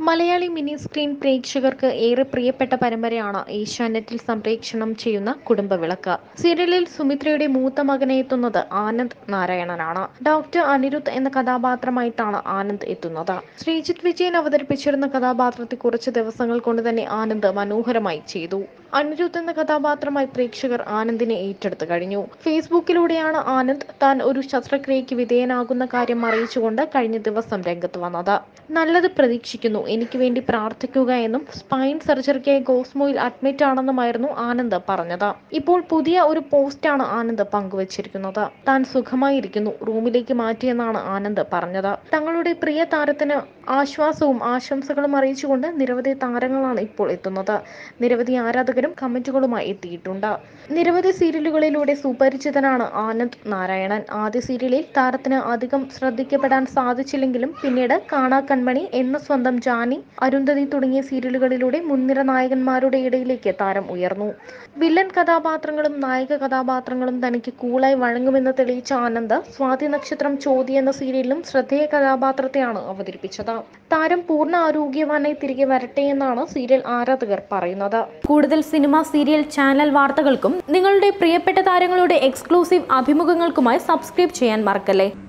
Malayali mini screen പ്രേക്ഷകർക്ക് ഏറെ പ്രിയപ്പെട്ട പരമ്പരയാണ് ഏഷ്യാനെറ്റിൽ സംപ്രേക്ഷണം ചെയ്യുന്ന കുടുംബവിളക്ക് സീരിയലിൽ സുമിത്രയുടെ മൂത്ത മകനെ എത്തുന്നത് ആനന്ദ് നാരായണനാണ് ഡോക്ടർ അനിരുദ്ധ് എന്ന കഥാപാത്രമായിട്ടാണ് ആനന്ദ് എത്തുന്നത് ശ്രീജിത്ത് വിജയൻ അവതരിപ്പിച്ചിരുന്ന കഥാപാത്രത്തെ കുറച്ച് ദിവസങ്ങൾ കൊണ്ട് തന്നെ ആനന്ദ് മനോഹരമായി ചെയ്തു അനിരുദ്ധ് എന്ന കഥാപാത്രമായി പ്രേക്ഷകർ ആനന്ദിനെ ഏറ്റെടുത്തു കഴിഞ്ഞു ഫേസ്ബുക്കിലൂടെയാണ് ആനന്ദ് താൻ ഒരു ശസ്ത്രക്രിയയ്ക്ക് വിധേയനാകുന്ന കാര്യം അറിയിച്ചുകൊണ്ട് കഴിഞ്ഞ ദിവസം രംഗത്ത് വന്നത് നല്ലത് പ്രതീക്ഷിക്കുന്നു എനിക്ക് വേണ്ടി പ്രാർത്ഥിക്കുക എന്നും സ്പൈൻ സർജറിക്കായി ഗോസ്മോയിൽ അഡ്മിറ്റ് ആണെന്നുമായിരുന്നു ആനന്ദ് പറഞ്ഞത് ഇപ്പോൾ പുതിയ ഒരു പോസ്റ്റാണ് ആനന്ദ് പങ്കുവച്ചിരിക്കുന്നത് താൻ സുഖമായിരിക്കുന്നു റൂമിലേക്ക് മാറ്റിയെന്നാണ് ആനന്ദ് പറഞ്ഞത് തങ്ങളുടെ പ്രിയ താരത്തിന് ആശ്വാസവും ആശംസകളും അറിയിച്ചുകൊണ്ട് നിരവധി താരങ്ങളാണ് ഇപ്പോൾ എത്തുന്നത് നിരവധി ആരാധകരും കമന്റുകളുമായി എത്തിയിട്ടുണ്ട് നിരവധി സീരിയലുകളിലൂടെ സുപരിചിതനാണ് ആനന്ദ് നാരായണൻ ആദ്യ സീരിയലിൽ താരത്തിന് അധികം ശ്രദ്ധിക്കപ്പെടാൻ സാധിച്ചില്ലെങ്കിലും പിന്നീട് കാണാ കൺമണി എന്ന സ്വന്തം ജാനി അരുന്ധതി തുടങ്ങിയ സീരിയലുകളിലൂടെ മുൻനിര നായകന്മാരുടെ ഇടയിലേക്ക് താരം ഉയർന്നു വില്ലൻ കഥാപാത്രങ്ങളും നായിക കഥാപാത്രങ്ങളും തനിക്ക് കൂളായി വഴങ്ങുമെന്ന് തെളിയിച്ച ആനന്ദ് സ്വാതി നക്ഷത്രം ചോതി എന്ന സീരിയലിലും ശ്രദ്ധേയ കഥാപാത്രത്തെയാണ് അവതരിപ്പിച്ചത് താരം പൂർണ്ണ ആരോഗ്യവാനായി തിരികെ വരട്ടെ എന്നാണ് സീരിയൽ ആരാധകർ പറയുന്നത് കൂടുതൽ സിനിമ സീരിയൽ ചാനൽ വാർത്തകൾക്കും നിങ്ങളുടെ പ്രിയപ്പെട്ട താരങ്ങളുടെ എക്സ്ക്ലൂസീവ് അഭിമുഖങ്ങൾക്കുമായി സബ്സ്ക്രൈബ് ചെയ്യാൻ മറക്കല്ലേ